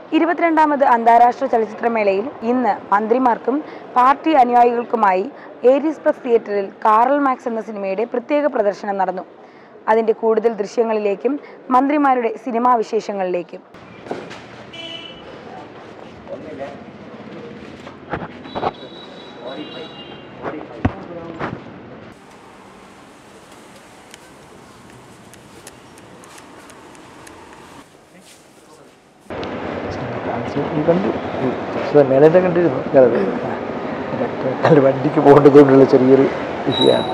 ഇരുപത്തിരണ്ടാമത് അന്താരാഷ്ട്ര ചലച്ചിത്രമേളയിൽ ഇന്ന് മന്ത്രിമാർക്കും പാർട്ടി അനുയായികൾക്കുമായി ഏരീസ് പ്രസ് തിയേറ്ററിൽ കാറൽ മാക്സ് എന്ന സിനിമയുടെ പ്രത്യേക പ്രദർശനം നടന്നു അതിന്റെ കൂടുതൽ ദൃശ്യങ്ങളിലേക്കും മന്ത്രിമാരുടെ സിനിമാ വിശേഷങ്ങളിലേക്കും ഈ കണ്ടു ഈ മേളേൻ്റെ കണ്ടിരുന്നു ഞാനത് അല്ല വണ്ടിക്ക് പോകേണ്ടതുകൊണ്ടുള്ള ചെറിയൊരു വിഷയമാണ്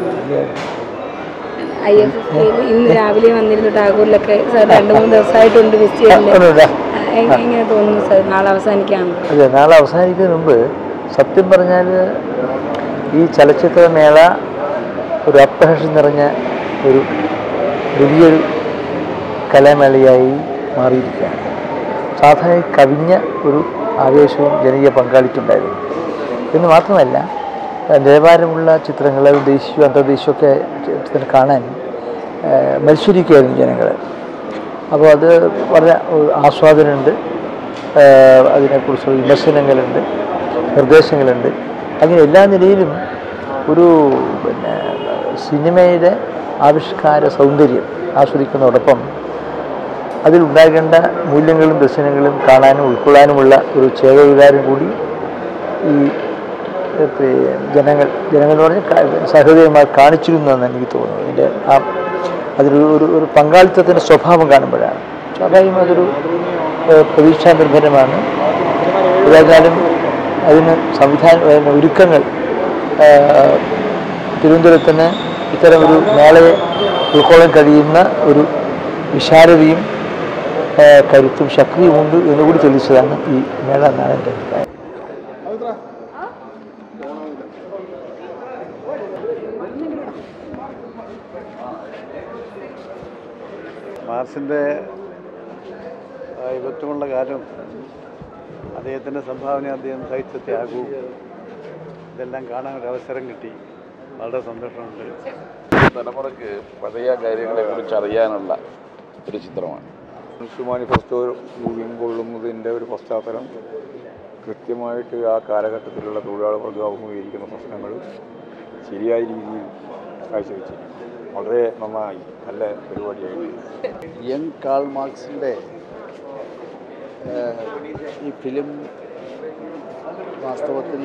ഐ എഫ് എഫ് കെയിൽ ഇന്ന് രാവിലെ വന്നിരുന്നു ടാഗൂരിലൊക്കെ സാർ രണ്ട് മൂന്ന് ദിവസമായിട്ടുണ്ട് വിസിറ്റ് ചെയ്യല്ലേ ഒന്നുമില്ല. എങ്ങനെ തോന്നുന്നു സാർ നാളെ അവസാനിക്കാണ് അതെ നാളെ അവസാനിക്കുന്നതിന് മുമ്പ് സത്യം പറഞ്ഞാൽ ഈ ചലച്ചിത്രമേള ഒരു അപ്രഹർഷം നിറഞ്ഞ ഒരു വലിയൊരു കലാമേളയായി മാറിയിരിക്കുകയാണ് സാധാരണ കവിഞ്ഞ ഒരു ആവേശവും ജനകീയ പങ്കാളിത്തമുണ്ടായിരുന്നു എന്ന് മാത്രമല്ല ഏഹ് നിലവാരമുള്ള ചിത്രങ്ങൾ ദേശീയവും അന്തർദേശീയമൊക്കെ ചിത്രങ്ങൾ കാണാൻ ഏഹ് മത്സരിക്കുകയായിരുന്നു ജനങ്ങൾ അപ്പോൾ അത് വളരെ ഒരു ആസ്വാദനമുണ്ട് ഏഹ് അതിനെക്കുറിച്ചുള്ള വിമർശനങ്ങളുണ്ട് നിർദ്ദേശങ്ങളുണ്ട് അങ്ങനെ എല്ലാ നിലയിലും ഒരു പിന്നെ സിനിമയുടെ ആവിഷ്കാര സൗന്ദര്യം ആസ്വദിക്കുന്നതോടൊപ്പം അതിലുണ്ടാകേണ്ട മൂല്യങ്ങളും ദർശനങ്ങളും കാണാനും ഉൾക്കൊള്ളാനുമുള്ള ഒരു ചേതവികാരം കൂടി ഈ ഏഹ്, പി- ജനങ്ങൾ ജനങ്ങൾ എന്ന് പറഞ്ഞാൽ സഹൃദയന്മാർ കാണിച്ചിരുന്നു എന്ന് എനിക്ക് തോന്നുന്നു ഇതിൻ്റെ ആ അതിലൊരു ഒരു ഒരു പങ്കാളിത്തത്തിൻ്റെ സ്വഭാവം കാണുമ്പോഴാണ് സ്വാഭാവികം അതൊരു ഏഹ്, പ്രതീക്ഷാ നിർഭരമാണ് ഏതായാലും അതിന് സംവിധാന അതിന് ഒരുക്കങ്ങൾ ഏഹ്, തിരുവനന്തപുരത്തിന് ഇത്തരം ഒരു മേളയെ ഉൾക്കൊള്ളാൻ കഴിയുന്ന ഒരു വിശാലതയും ഏഹ്, കരുത്തും ശക്തിയുമുണ്ട് എന്നുകൂടി തെളിയിച്ചതാണ് ഈ മേള എന്നാണ് എൻ്റെ അഭിപ്രായം മാർസിൻ്റെ യുവത്വമുള്ള കാലം അദ്ദേഹത്തിൻ്റെ സംഭാവന അദ്ദേഹം സാഹിത്യ ത്യാഗവും ഇതെല്ലാം കാണാൻ ഒരു അവസരം കിട്ടി വളരെ സന്തോഷമുണ്ട് തലമുറയ്ക്ക് പഴയ കാര്യങ്ങളെക്കുറിച്ച് അറിയാനുള്ള ഒരു ചിത്രമാണ് കമ്മ്യൂണിസ്റ്റ് മാനിഫെസ്റ്റോ രൂപം കൊള്ളുന്നതിൻ്റെ ഒരു പശ്ചാത്തലം കൃത്യമായിട്ട് ആ കാലഘട്ടത്തിലുള്ള തൊഴിലാളി വർഗം അഭിമുഖീകരിക്കുന്ന പ്രശ്നങ്ങൾ ശരിയായ രീതിയിൽ കാഴ്ചവെച്ചിരിക്കുന്നു വളരെ നന്നായി നല്ല പരിപാടിയായിട്ട് യങ് കാൾ മാർക്സിൻ്റെ ഈ ഫിലിം വാസ്തവത്തിൽ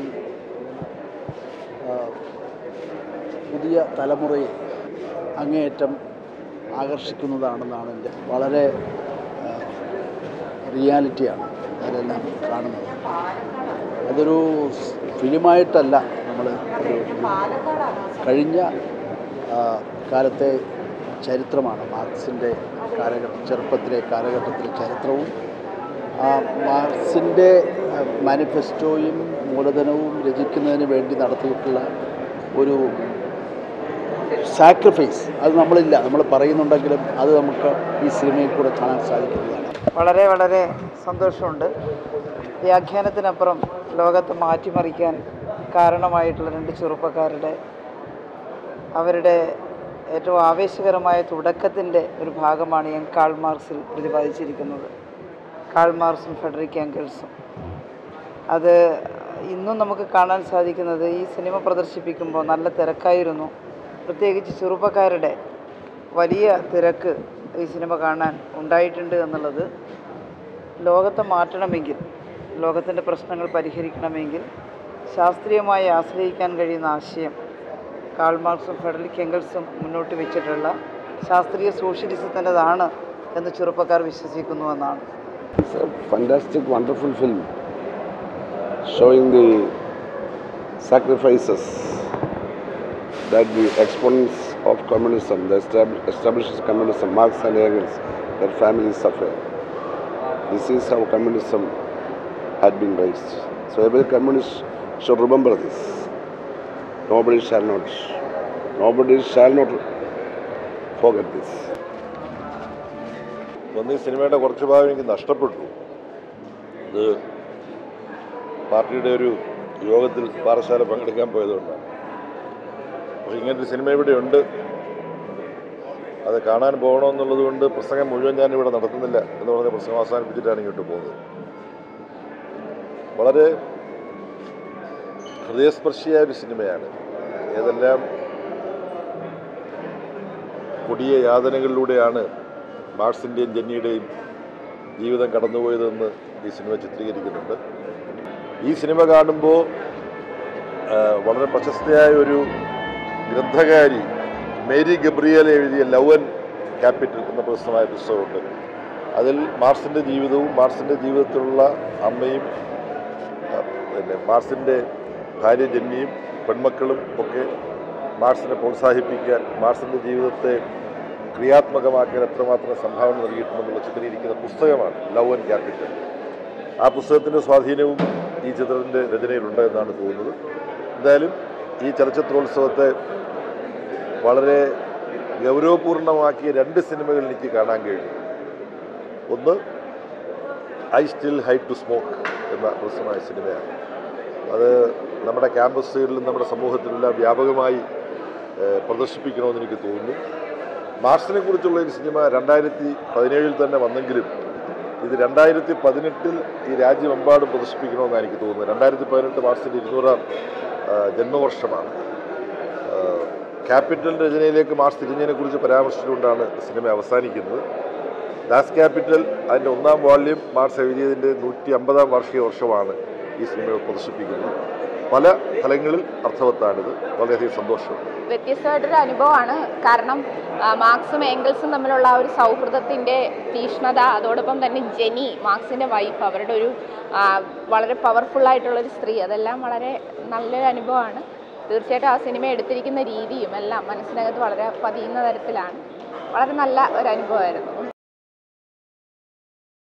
ആ, പുതിയ തലമുറയെ അങ്ങേയറ്റം ആകർഷിക്കുന്നതാണെന്നാണ് എൻ്റെ വളരെ ആ, റിയാലിറ്റിയാണ് അതിലെല്ലാം കാണുന്നത് അതൊരു സ് ഫിലിമായിട്ടല്ല നമ്മൾ ഒരു കഴിഞ്ഞ ആ, കാലത്തെ ചരിത്രമാണ് മാർക്സിൻ്റെ കാലഘട്ട ചെറുപ്പത്തിലെ കാലഘട്ടത്തിലെ ചരിത്രവും ആ മാർക്സിൻ്റെ മാനിഫെസ്റ്റോയും മൂലധനവും രചിക്കുന്നതിന് വേണ്ടി നടത്തിയിട്ടുള്ള ഒരു സാക്രിഫൈസ് അത് നമ്മളില്ല നമ്മൾ പറയുന്നുണ്ടെങ്കിലും അത് നമുക്ക് ഈ സിനിമയിൽ കൂടെ കാണാൻ സാധിക്കുന്നതാണ് വളരെ വളരെ സന്തോഷമുണ്ട് വ്യാഖ്യാനത്തിനപ്പുറം ലോകത്തെ മാറ്റിമറിക്കാൻ കാരണമായിട്ടുള്ള രണ്ട് ചെറുപ്പക്കാരുടെ അവരുടെ ഏറ്റവും ആവേശകരമായ തുടക്കത്തിൻ്റെ ഒരു ഭാഗമാണ് ഞാൻ കാൾ മാർക്സിൽ പ്രതിപാദിച്ചിരിക്കുന്നത് കാൾ മാർക്സും ഫെഡറിക് ആംഗിൾസും അത് ഇന്നും നമുക്ക് കാണാൻ സാധിക്കുന്നത് ഈ സിനിമ പ്രദർശിപ്പിക്കുമ്പോൾ നല്ല തിരക്കായിരുന്നു പ്രത്യേകിച്ച് ചെറുപ്പക്കാരുടെ വലിയ തിരക്ക് ഈ സിനിമ കാണാൻ ഉണ്ടായിട്ടുണ്ട് എന്നുള്ളത് ലോകത്തെ മാറ്റണമെങ്കിൽ ലോകത്തിൻ്റെ പ്രശ്നങ്ങൾ പരിഹരിക്കണമെങ്കിൽ ശാസ്ത്രീയമായി ആശ്രയിക്കാൻ കഴിയുന്ന ആശയം കാൾ മാർക്സും ഫെഡറിക് എംഗൽസും മുന്നോട്ട് വെച്ചിട്ടുള്ള ശാസ്ത്രീയ സോഷ്യലിസത്തിൻ്റെതാണ് എന്ന് ചെറുപ്പക്കാർ വിശ്വസിക്കുന്നുവെന്നാണ് It's a fantastic, wonderful film showing the sacrifices that the exponents of communism, the estab- established communism, Marx and Engels, their families suffer. This is how communism had been raised. So every communist should remember this. Nobody shall not, nobody shall not forget this. ഒന്ന് ഈ സിനിമയുടെ കുറച്ച് ഭാഗം എനിക്ക് നഷ്ടപ്പെട്ടു ഇത് പാർട്ടിയുടെ ഒരു യോഗത്തിൽ പാറശാല പങ്കെടുക്കാൻ പോയതുകൊണ്ടാണ് പക്ഷെ ഇങ്ങനൊരു സിനിമ ഇവിടെ ഉണ്ട് അത് കാണാൻ പോകണമെന്നുള്ളത് കൊണ്ട് പ്രസംഗം മുഴുവൻ ഞാൻ ഇവിടെ നടത്തുന്നില്ല എന്ന് പറഞ്ഞ പ്രസംഗം അവസാനിപ്പിച്ചിട്ടാണ് ഇങ്ങോട്ട് പോകുന്നത് വളരെ ഹൃദയസ്പർശിയായ ഒരു സിനിമയാണ് ഏതെല്ലാം കൊടിയ യാതനകളിലൂടെയാണ് മാർസിൻ്റെയും ജെന്നിയുടെയും ജീവിതം കടന്നുപോയതെന്ന് ഈ സിനിമ ചിത്രീകരിക്കുന്നുണ്ട് ഈ സിനിമ കാണുമ്പോൾ ആ, വളരെ പ്രശസ്തയായ ഒരു ഗ്രന്ഥകാരി മേരി ഗബ്രിയൽ എഴുതിയ ലവ് ആൻഡ് ക്യാപിറ്റൽ എന്ന പ്രശസ്തമായ പുസ്തകമുണ്ട് അതിൽ മാർസിൻ്റെ ജീവിതവും മാർസിൻ്റെ ജീവിതത്തിലുള്ള അമ്മയും ആ, പിന്നെ മാർസിൻ്റെ ഭാര്യ ജന്മിയും പെൺമക്കളും ഒക്കെ മാർസിനെ പ്രോത്സാഹിപ്പിക്കാൻ മാർസിൻ്റെ ജീവിതത്തെ ക്രിയാത്മകമാക്കാൻ എത്രമാത്രം സംഭാവന നൽകിയിട്ടുണ്ടെന്നുള്ള ചിത്രീകരിക്കുന്ന പുസ്തകമാണ് ലവ് ആൻഡ് ക്യാപിറ്റൽ ആ പുസ്തകത്തിൻ്റെ സ്വാധീനവും ഈ ചിത്രത്തിൻ്റെ രചനയിലുണ്ട് എന്നാണ് തോന്നുന്നത് എന്തായാലും ഈ ചലച്ചിത്രോത്സവത്തെ വളരെ ഗൗരവപൂർണമാക്കിയ രണ്ട് സിനിമകൾ എനിക്ക് കാണാൻ കഴിഞ്ഞു ഒന്ന് I still hide to smoke എന്ന പ്രസിദ്ധമായ സിനിമയാണ് അത് നമ്മുടെ ക്യാമ്പസുകളിലും നമ്മുടെ സമൂഹത്തിലെല്ലാം വ്യാപകമായി ഏഹ്, പ്രദർശിപ്പിക്കണമെന്ന് എനിക്ക് തോന്നുന്നു മാർസിനെ കുറിച്ചുള്ള ഒരു സിനിമ രണ്ടായിരത്തി പതിനേഴിൽ തന്നെ വന്നെങ്കിലും ഇത് രണ്ടായിരത്തി പതിനെട്ടിൽ ഈ രാജ്യമെമ്പാടും പ്രദർശിപ്പിക്കണമെന്നാണ് എനിക്ക് തോന്നുന്നത് രണ്ടായിരത്തി പതിനെട്ട് മാർച്ചിൻ്റെ ഇരുന്നൂറാം ആ, ജന്മവർഷമാണ് ആ, ക്യാപിറ്റൽ രചനയിലേക്ക് മാർസ് തിരിഞ്ഞതിനെക്കുറിച്ച് പരാമർശിച്ചുകൊണ്ടാണ് സിനിമ അവസാനിക്കുന്നത് ദാസ് ക്യാപിറ്റൽ അതിൻ്റെ ഒന്നാം വാള്യം മാർസ് എഴുതിയതിൻ്റെ നൂറ്റി അമ്പതാം വാർഷിക വർഷമാണ് ഈ സിനിമ പ്രദർശിപ്പിക്കുന്നത് പല തലങ്ങളിൽ അർത്ഥവത്താണിത് വളരെയധികം സന്തോഷമുണ്ട് വ്യത്യസ്തമായിട്ടൊരു അനുഭവമാണ് കാരണം ആ, മാർക്സും ഏംഗൽസും തമ്മിലുള്ള ആ ഒരു സൗഹൃദത്തിൻ്റെ തീഷ്ണത അതോടൊപ്പം തന്നെ ജെനി മാർക്സിൻ്റെ വൈഫ് അവരുടെ ഒരു ആ, വളരെ പവർഫുൾ ആയിട്ടുള്ളൊരു സ്ത്രീ അതെല്ലാം വളരെ നല്ലൊരു അനുഭവമാണ് തീർച്ചയായിട്ടും ആ സിനിമ എടുത്തിരിക്കുന്ന രീതിയും എല്ലാം മനസ്സിനകത്ത് വളരെ പതിയുന്ന തരത്തിലാണ് വളരെ നല്ല ഒരു അനുഭവമായിരുന്നു